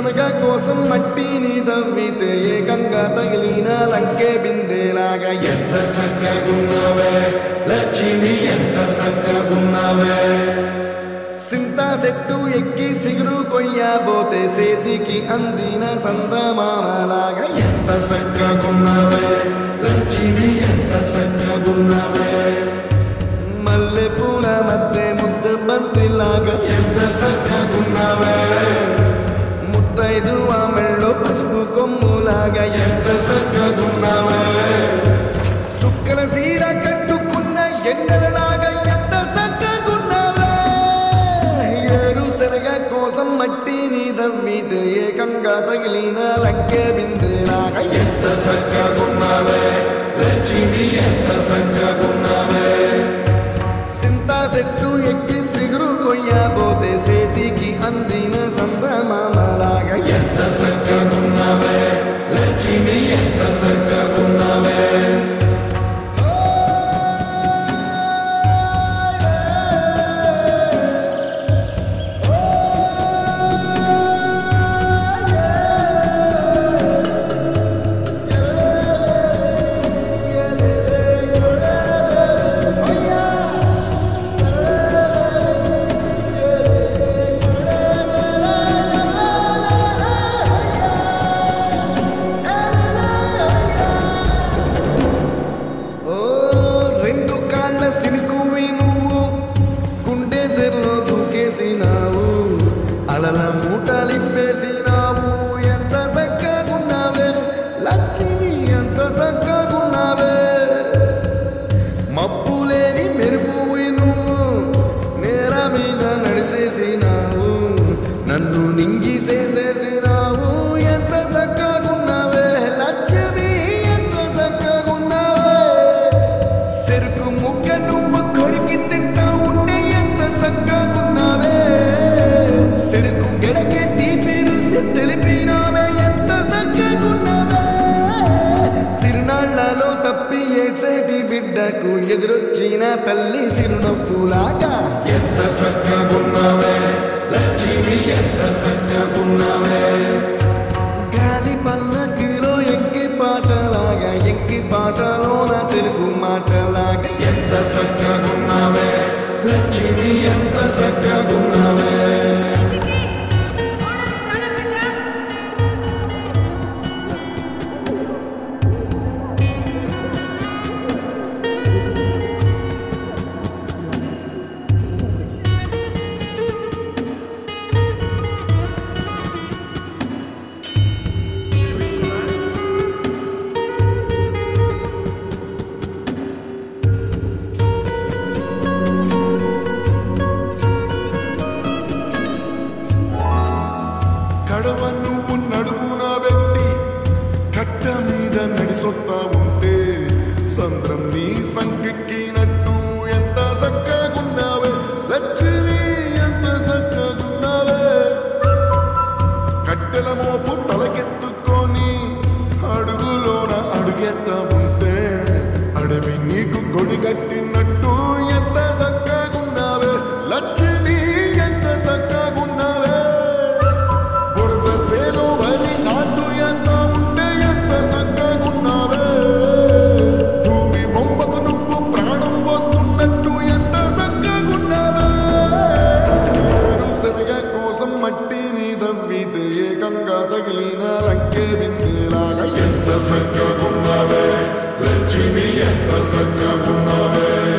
శనగ కోసం మట్టిని తవ్వితే ఏకంగా తగిలిన లంకే బిందేలాగా ఎంత సక్కగున్నావే లక్ష్మి ఎంత సక్కగున్నావే సింతా చెట్టు ఎక్కి సిగురు కొయ్యబోతే సేతికి అందిన సందమామలాగా ఎంత సక్కగున్నావే లక్ష్మి ఎంత సక్కగున్నావే మల్లె పూల మధ్య ముద్ద బంతిలాగా ఎంత సక్కగున్నావే ముత్తైదు ఆ మెళ్ళో పసుపు కొమ్ములాగా ఎంత సక్కగున్నావే సుక్కల సీర కట్టుకున్న ఎన్నెలలాగా ఎంత సక్కగున్నావే ఏరు శనగ కోసం మట్టిని దవ్వితే ఏకంగా తగిలిన లంకే బిందేలాగా ఎంత సక్కగున్నావే లక్ష్మి ఎంత సక్కగున్నావే సింతా చెట్టు ఎక్కి సిగురు కొయ్యబోతే సేతికి అందిన సందమామలాగా ఎంత సక్కగున్నావే లక్ష్మి ఎంత సక్కగున్నావే ఓ రెండు కాళ్ళ సినుకువి నువ్వు గుండె సెర్లో దూకేసినావు అలల మూటలిప్పేసినావు ఎంత చక్కగున్నావే లక్ష్మి ఎంత చక్కగున్నావే మబ్బు లేని మెరుపువి నువ్వు నేర మీద నడిసేసినావు నన్ను నింగిసేసేసినావు ఎంత చక్కగున్నావే లక్ష్మి ఎంత చక్కగున్నావే చెరుకు ముక్క నువ్వు కొరికి తింటా ఉంటే ఎంత చక్కగున్నావే చెరుకు గడకే తీపి రుసి తెలిపినావే ఎంత చక్కగున్నావే తిరునాళ్లలో తప్పి ఏడ్సేటి బిడ్డకు ఎదురొచ్చిన తల్లి సిరునవ్వులాగా ఎంత చక్కగున్నావే లక్ష్మి ఎంత చక్కగున్నావే గాలి పల్లకిలో ఎంకి పాటలాగా ఎంకి పాటలోన తెలుగు మాటలాగా ఎంత చక్కగున్నావే లక్ష్మి ఎంత చక్కగున్నావే కడవ నువ్వు నడుమున పెట్టి కట్ట మీద నడిసొత్తా ఉంటే సంద్రం నీ సంకెక్కినట్టు ఎంత చక్కగున్నావే లక్ష్మి ఎంత చక్కగున్నావే కట్టెల మోపు తలకెత్తుకొని అడుగులోన అడుగెత్తా ఉంటే అడవి నీకు గొడి కట్టినట్టు ఎంత చక్కగున్నావే లక్ష్మి ఎంత చక్కగున్నావే బురద సేను వరి నాటు ఎంత ఉంటే ఎంత చక్కగున్నావే భూమి బొమ్మకు నువ్వు ప్రాణం పోస్తున్నట్టు ఎంత చక్కగున్నావే ఏరు శనగ కోసం మట్టిని తవ్వితే ఏకంగా తగిలిన రంకే బిందేలాగా ఎంత చక్కగున్నావే లక్ష్మి ఎంత చక్కగున్నావే